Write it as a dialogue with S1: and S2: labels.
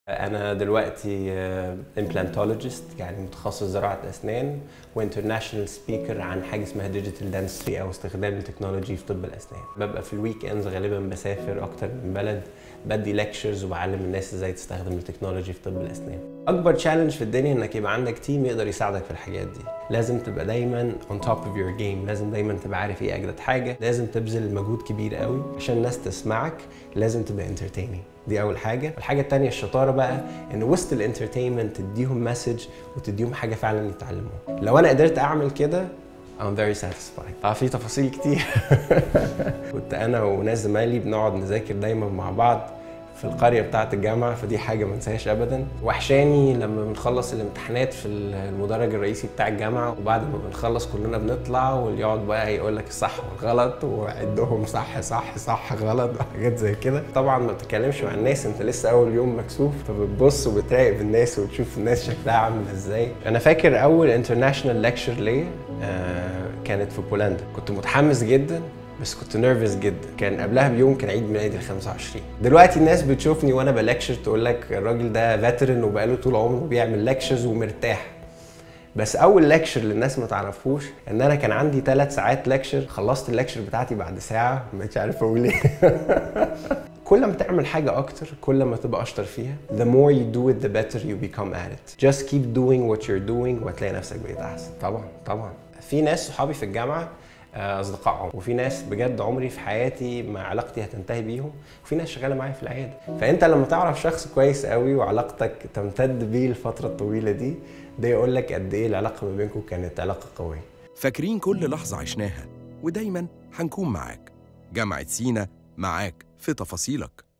S1: أنا دلوقتي امبلانتولوجيست يعني متخصص زراعة أسنان وانترناشونال سبيكر عن حاجة اسمها ديجيتال دانستري أو استخدام التكنولوجي في طب الأسنان. ببقى في الويك اندز غالبا بسافر أكتر من بلد بدي ليكتشرز وبعلم الناس ازاي تستخدم التكنولوجي في طب الأسنان. أكبر تشالنج في الدنيا إنك يبقى عندك تيم يقدر يساعدك في الحاجات دي. لازم تبقى دايما on top of your game، لازم دايما تبقى عارف إيه أجدد حاجة، لازم تبذل مجهود كبير قوي عشان الناس تسمعك، لازم تبقى entertaining. دي اول حاجه الحاجه الثانيه الشطاره بقى ان وسط الانترتينمنت تديهم مسج وتديهم حاجه فعلا يتعلموها لو انا قدرت اعمل كده I'm very satisfied اه في تفاصيل كتير كنت انا وناس زمايلي بنقعد نذاكر دايما مع بعض في القريه بتاعه الجامعه فدي حاجه ما انساهاش ابدا وحشاني لما بنخلص الامتحانات في المدرج الرئيسي بتاع الجامعه وبعد ما بنخلص كلنا بنطلع واللي يقعد بقى يقول لك الصح والغلط وعدهم صح صح صح غلط وحاجات زي كده طبعا ما بتتكلمش مع الناس انت لسه اول يوم مكسوف فبتبص وبتراقب الناس وتشوف الناس شكلها عامل ازاي انا فاكر اول انترناشونال ليكتشر ليا آه كانت في بولندا كنت متحمس جدا بس كنت نيرفز جدا كان قبلها بيوم كان عيد ميلادي ال 25 دلوقتي الناس بتشوفني وانا بلكشر تقول لك الراجل ده فاترن وبقاله طول عمره بيعمل لكشرز ومرتاح بس اول لكشر للناس ما تعرفوش ان انا كان عندي ثلاث ساعات لكشر خلصت اللكشر بتاعتي بعد ساعه مش عارف اقول ايه كل ما تعمل حاجة أكتر كل ما تبقى أشطر فيها the more you do it the better you become at it just keep doing what you're doing وهتلاقي نفسك بقيت أحسن طبعا طبعا في ناس صحابي في الجامعة اصدقاء عمر وفي ناس بجد عمري في حياتي ما علاقتي هتنتهي بيهم وفي ناس شغاله معايا في العياده فانت لما تعرف شخص كويس قوي وعلاقتك تمتد بيه الفتره الطويله دي ده يقول لك قد ايه العلاقه ما بينكم كانت علاقه قويه
S2: فاكرين كل لحظه عشناها ودايما هنكون معاك جامعه سينا معاك في تفاصيلك